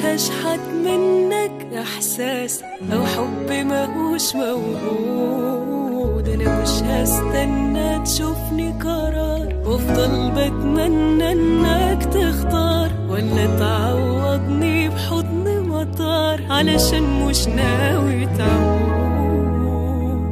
اشحت منك احساس او حب ماهوش موجود انا مش هستنى تشوفني قرار وافضل بتمنى انك تختار ولا تعوضني بحضن مطار علشان مش ناوي تعود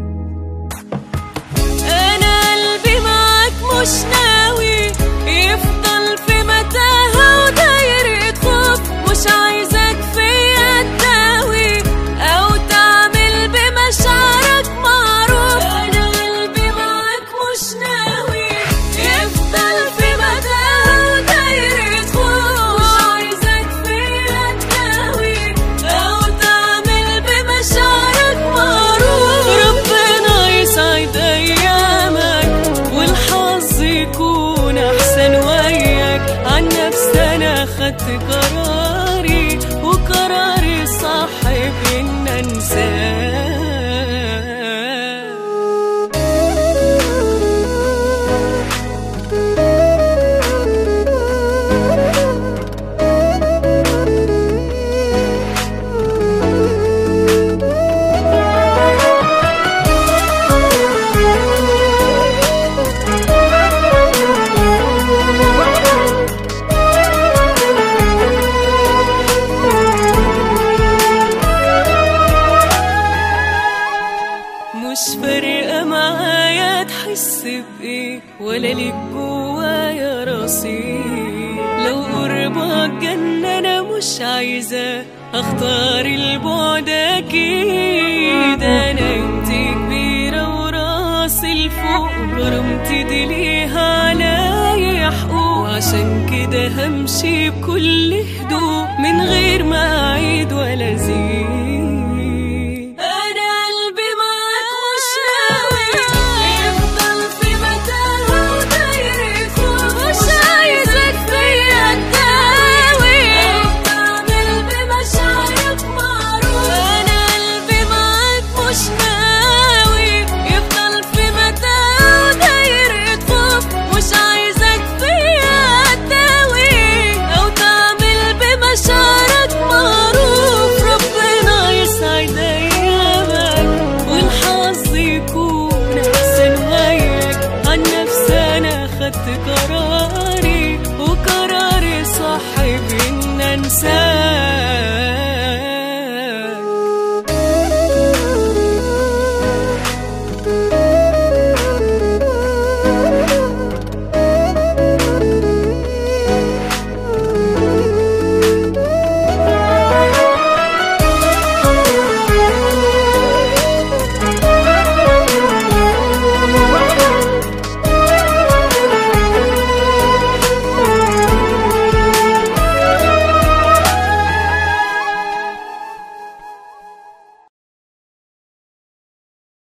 انا قلبي معاك مش ناوي يفضل في متاهة ودايرة خوف مش عايزك فيا تداوي او تعمل بمشاعرك معروف انا قلبي معاك مش ناوي يفضل في متاهة ودايرة خوف مش عايزك فيا تداوي او تعمل بمشاعرك معروف ربنا يسعد ايامك والحظ يكون احسن وياك عن نفسي انا خدت قراري وقراري صح بان انساك مش فارقة معايا تحس بإيه ولا ليك جوايا رصيد لو قربك جنة أنا مش عايزة أختار البعد أكيد أنا انت كبيرة وراسي لفوق غرمتي دي ليها عليا حقوق عشان كده همشي بكل هدوء من غير ما أعيد ولا أزيد